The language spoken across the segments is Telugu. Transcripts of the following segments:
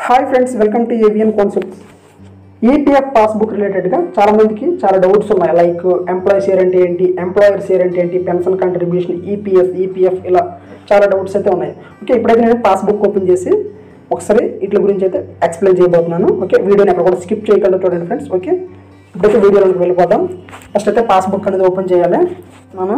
hi friends welcome to Avian Concepts EPF passbook రిలేటెడ్గా చాలా మందికి చాలా డౌట్స్ ఉన్నాయి లైక్ ఎంప్లాయీ షేర్ అంటే ఏంటి ఎంప్లాయర్ షేర్ అంటే ఏంటి పెన్షన్ కంట్రిబ్యూషన్ ఈపీఎస్ ఈపీఎఫ్ ఇలా చాలా డౌట్స్ అయితే ఉన్నాయి ఓకే ఇప్పుడైతే నేను పాస్బుక్ ఓపెన్ చేసి ఒకసారి వీటి గురించి అయితే ఎక్స్ప్లెయిన్ చేయబోతున్నాను ఓకే వీడియోని ఎక్కడ కూడా స్కిప్ చేయకుండా చూడండి ఫ్రెండ్స్ ఓకే ఇప్పుడైతే వీడియోలోకి వెళ్ళిపోదాం ఫస్ట్ అయితే పాస్బుక్ అనేది ఓపెన్ చేయాలి మనం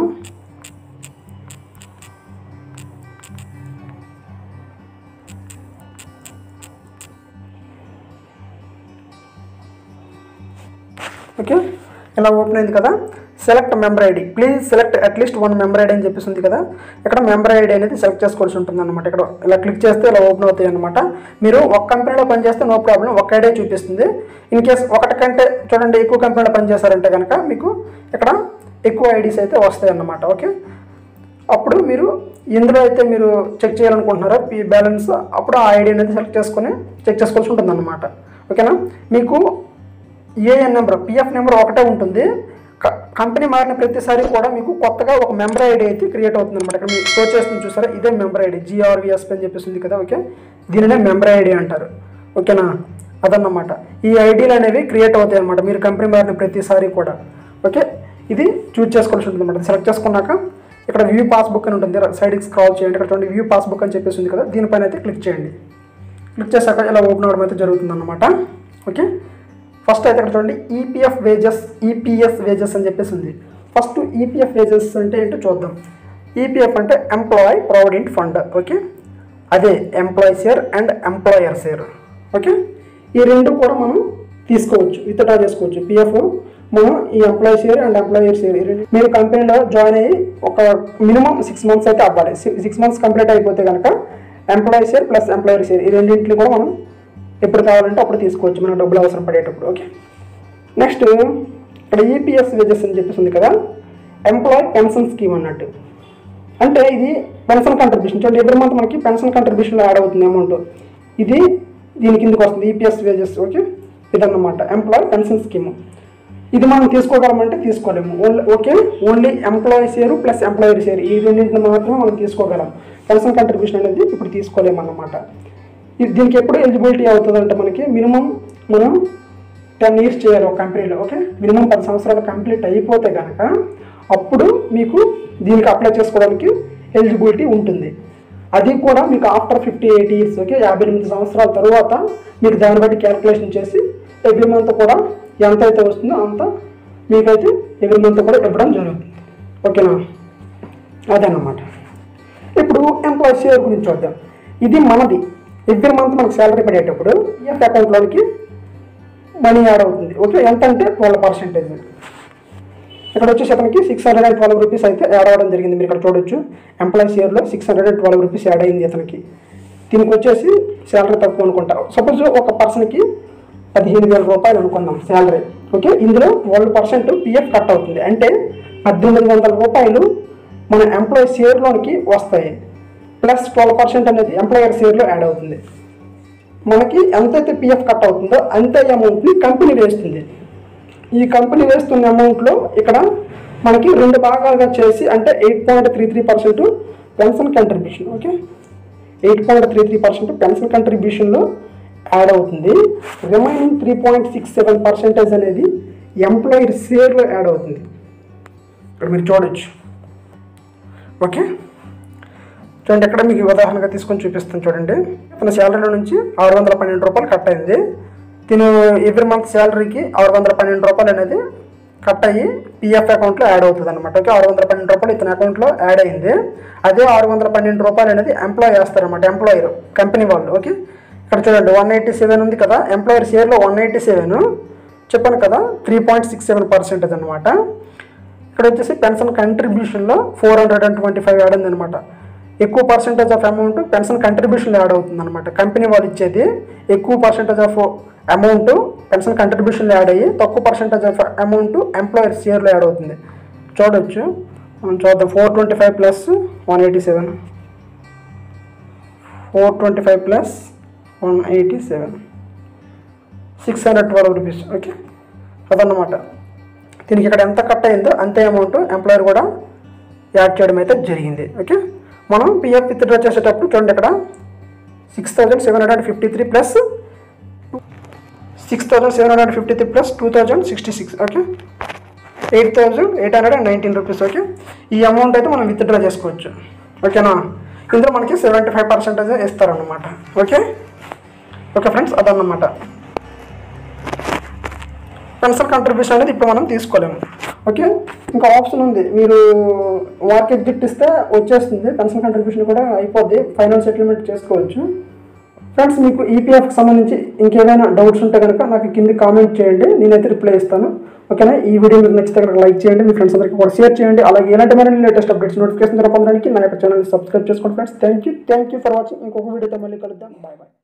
ఓకే ఇలా ఓపెన్ అయింది కదా select member ID please select at least one member ID అని చెప్పేసి ఉంది కదా ఇక్కడ మెంబర్ ఐడి అనేది సెలెక్ట్ చేసుకోవాల్సి ఉంటుంది అనమాట ఇక్కడ ఇలా క్లిక్ చేస్తే ఇలా ఓపెన్ అవుతాయి అనమాట మీరు ఒక కంపెనీలో పనిచేస్తే నో ప్రాబ్లం ఒక ఐడియా చూపిస్తుంది ఇన్ కేస్ ఒకటి కంటే చూడండి ఎక్కువ కంపెనీలో పనిచేస్తారంటే కనుక మీకు ఇక్కడ ఎక్కువ ఐడీస్ అయితే వస్తాయి అన్నమాట ఓకే అప్పుడు మీరు ఎందులో అయితే మీరు చెక్ చేయాలనుకుంటున్నారో ఈ బ్యాలెన్స్ అప్పుడు ఆ ఐడి అనేది సెలెక్ట్ చేసుకొని చెక్ చేసుకోవాల్సి ఉంటుంది అనమాట ఓకేనా మీకు ఏఎన్ నెంబర్ పిఎఫ్ నెంబర్ ఒకటే ఉంటుంది క- కంపెనీ మారిన ప్రతిసారి కూడా మీకు కొత్తగా ఒక మెంబర్ ఐడి అయితే క్రియేట్ అవుతుంది అనమాట ఇక్కడ మీరు స్టోర్ చేస్తుంది చూసారా ఇదే మెంబర్ ఐడి జిఆర్విఎస్పి అని చెప్పేసి ఉంది కదా ఓకే దీనినే మెంబర్ ఐడి అంటారు ఓకేనా అదన్నమాట ఈ ఐడీలు అనేవి క్రియేట్ అవుతాయి అనమాట మీరు కంపెనీ మారిన ప్రతిసారి కూడా ఓకే ఇది చూజ్ చేసుకోవాల్సి ఉంటుంది అనమాట సెలెక్ట్ చేసుకున్నాక ఇక్కడ వ్యూ పాస్బుక్ అని ఉంటుంది సైడ్కి స్క్రాల్ చేయండి ఇక్కడ చూడండి వ్యూ పాస్బుక్ అని చెప్పేసి ఉంది కదా దీనిపైన అయితే క్లిక్ చేయండి క్లిక్ చేశాక ఇలా ఓపెన్ అవ్వడం అయితే జరుగుతుంది అనమాట ఓకే ఫస్ట్ అయితే ఇక్కడ చూడండి ఈపీఎఫ్ వేజెస్ ఈపీఎస్ వేజెస్ అని చెప్పేసి ఉంది ఫస్ట్ ఈపీఎఫ్ వేజెస్ అంటే ఏంటో చూద్దాం ఈపీఎఫ్ అంటే ఎంప్లాయ్ ప్రావిడెంట్ ఫండ్ ఓకే అదే employee share and employer share okay ఈ రెండు కూడా మనం తీసుకోవచ్చు విత్డ్రా చేసుకోవచ్చు పిఎఫ్ మనం ఈ employee share and employer share ఈ రెండు మీరు కంపెనీలో జాయిన్ అయ్యి ఒక మినిమం సిక్స్ మంత్స్ అయితే అవ్వాలి సిక్స్ మంత్స్ కంప్లీట్ అయిపోతే కనుక employee share plus employer share ఈ రెండింటిని కూడా మనం ఎప్పుడు కావాలంటే అప్పుడు తీసుకోవచ్చు మనకు డబ్బులు అవసరం పడేటప్పుడు ఓకే నెక్స్ట్ ఇక్కడ ఈపీఎస్ వేజెస్ అని చెప్పేసి ఉంది కదా ఎంప్లాయ్ పెన్షన్ స్కీమ్ అన్నట్టు అంటే ఇది పెన్షన్ కంట్రిబ్యూషన్ చూడండి ఎవ్రీ మంత్ మనకి పెన్షన్ కంట్రిబ్యూషన్లో యాడ్ అవుతుంది అమౌంట్ ఇది దీని కిందకి వస్తుంది ఈపీఎస్ వేజెస్ ఓకే ఇదన్నమాట ఎంప్లాయ్ పెన్షన్ స్కీమ్ ఇది మనం తీసుకోగలమంటే తీసుకోలేము only okay only employee share plus employer share ఈ రెండింటిని మాత్రమే మనం తీసుకోగలం పెన్షన్ కంట్రిబ్యూషన్ అనేది ఇప్పుడు తీసుకోలేము అన్నమాట ఇది దీనికి ఎప్పుడు ఎలిజిబిలిటీ అవుతుంది అంటే మనకి మినిమం మనం టెన్ ఇయర్స్ చేయాలి ఒక కంపెనీలో ఓకే మినిమం పది సంవత్సరాలు కంప్లీట్ అయిపోతే కనుక అప్పుడు మీకు దీనికి అప్లై చేసుకోవడానికి ఎలిజిబిలిటీ ఉంటుంది అది కూడా మీకు after fifty eight years okay యాభై ఎనిమిది సంవత్సరాల తర్వాత మీకు దాన్ని బట్టి క్యాలిక్యులేషన్ చేసి ఎవ్రీ మంత్ కూడా ఎంత అయితే వస్తుందో అంత మీకైతే ఎవ్రీ మంత్ కూడా ఇవ్వడం జరుగుతుంది ఓకేనా అదన్నమాట ఇప్పుడు ఎంప్లాయీ షేర్ గురించి చూద్దాం ఇది మనది ఎవ్రీ మంత్ మనకు శాలరీ పడేటప్పుడు ఈఎఫ్ అకౌంట్లోనికి మనీ యాడ్ అవుతుంది ఓకే ఎంత అంటే ట్వెల్వ్ పర్సెంటేజ్ ఇక్కడ వచ్చేసి అతనికి six hundred and twelve rupees అయితే యాడ్ అవ్వడం జరిగింది మీరు ఇక్కడ చూడొచ్చు ఎంప్లాయీస్ ఇయర్లో six hundred and twelve rupees add అయింది అతనికి దీనికి వచ్చేసి శాలరీ తక్కువ అనుకుంటా సపోజ్ ఒక పర్సన్కి పదిహేను వేల రూపాయలు అనుకుందాం శాలరీ ఓకే ఇందులో ట్వెల్వ్ పర్సెంట్ పిఎఫ్ కట్ అవుతుంది అంటే పద్దెనిమిది వందల రూపాయలు మన ఎంప్లాయీ షేర్లోనికి వస్తాయి ప్లస్ ట్వెల్వ్ పర్సెంట్ అనేది ఎంప్లాయర్ షేర్లో యాడ్ అవుతుంది మనకి ఎంతైతే పిఎఫ్ కట్ అవుతుందో అంతే అమౌంట్ని కంపెనీ వేస్తుంది ఈ కంపెనీ వేస్తున్న అమౌంట్లో ఇక్కడ మనకి రెండు భాగాలుగా చేసి అంటే eight point three three percent pension contribution okay eight point three three percent pension కంట్రిబ్యూషన్లో యాడ్ అవుతుంది remaining three point six seven percentage అనేది ఎంప్లాయర్ షేర్లో యాడ్ అవుతుంది ఇక్కడ మీరు చూడొచ్చు ఓకే చూడండి ఎక్కడ మీకు ఉదాహరణగా తీసుకొని చూపిస్తాను చూడండి తన శాలరీలో నుంచి ఆరు వందల పన్నెండు రూపాయలు కట్ అయింది తిను ఎవ్రీ మంత్ శాలరీకి ఆరు వందల పన్నెండు రూపాయలు అనేది కట్ అయ్యి పిఎఫ్ అకౌంట్లో యాడ్ అవుతుంది అనమాట ఓకే ఆరు వందల పన్నెండు రూపాయలు ఇతని అకౌంట్లో యాడ్ అయింది అదే ఆరు వందల పన్నెండు రూపాయలు అనేది ఎంప్లాయ్ వేస్తారనమాట ఎంప్లాయర్ కంపెనీ వాళ్ళు ఓకే ఇక్కడ చూడండి వన్ ఎయిటీ సెవెన్ ఉంది కదా ఎంప్లాయర్ షేర్లో వన్ ఎయిటీ సెవెన్ చెప్పాను కదా three point six seven percentage అనమాట ఇక్కడ వచ్చేసి పెన్షన్ కంట్రిబ్యూషన్లో four hundred and twenty five add ఉంది అనమాట ఎక్కువ పర్సెంటేజ్ ఆఫ్ అమౌంట్ పెన్షన్ కంట్రిబ్యూషన్లో యాడ్ అవుతుంది అనమాట కంపెనీ వాళ్ళు ఇచ్చేది ఎక్కువ పర్సెంటేజ్ ఆఫ్ అమౌంట్ పెన్షన్ కంట్రిబ్యూషన్లో యాడ్ అయ్యి తక్కువ పర్సెంటేజ్ ఆఫ్ అమౌంట్ ఎంప్లాయర్ షేర్లో యాడ్ అవుతుంది చూడొచ్చు మనం చూద్దాం four twenty five plus one eighty seven four twenty five plus one eighty seven six hundred twelve rupees okay అదన్నమాట దీనికి ఇక్కడ ఎంత కట్ అయిందో అంతే అమౌంట్ ఎంప్లాయర్ కూడా యాడ్ చేయడం అయితే జరిగింది ఓకే మనం పిఎఫ్ విత్డ్రా చేసేటప్పుడు చూడండి ఇక్కడ six thousand seven hundred fifty three plus six thousand seven hundred fifty three plus two thousand sixty six okay eight thousand eight hundred and nineteen rupees okay ఈ అమౌంట్ అయితే మనం విత్డ్రా చేసుకోవచ్చు ఓకేనా ఇందులో మనకి సెవెంటీ ఫైవ్ పర్సెంటేజ్ ఇస్తారన్నమాట ఓకే ఓకే ఫ్రెండ్స్ అదన్నమాట పెన్షన్ కంట్రిబ్యూషన్ అనేది ఇప్పుడు మనం తీసుకోలేము ఓకే ఇంకా ఆప్షన్ ఉంది మీరు వారికి ఎగ్జిట్ ఇస్తే వచ్చేస్తుంది పెన్షన్ కంట్రిబ్యూషన్ కూడా అయిపోద్ది ఫైనల్ సెటిల్మెంట్ చేసుకోవచ్చు ఫ్రెండ్స్ మీకు ఈపీఎఫ్కి సంబంధించి ఇంకేమైనా డౌట్స్ ఉంటే కనుక నాకు కింద కామెంట్ చేయండి నేనైతే రిప్లై ఇస్తాను ఓకేనా ఈ వీడియో మీకు నచ్చితే కనుక లైక్ చేయండి మీ ఫ్రెండ్స్ అందరికీ కూడా షేర్ చేయండి అలాగే ఎలాంటి మరిన్ని లేటెస్ట్ అప్డేట్స్ నోటిఫికేషన్ ద్వారా పొందడానికి నా యొక్క ఛానల్ని సబ్స్క్రైబ్ చేసుకోండి friends thank you thank you for watching ఇంకొక వీడియోతో మళ్ళీ కలుద్దాం బాయ్ బాయ్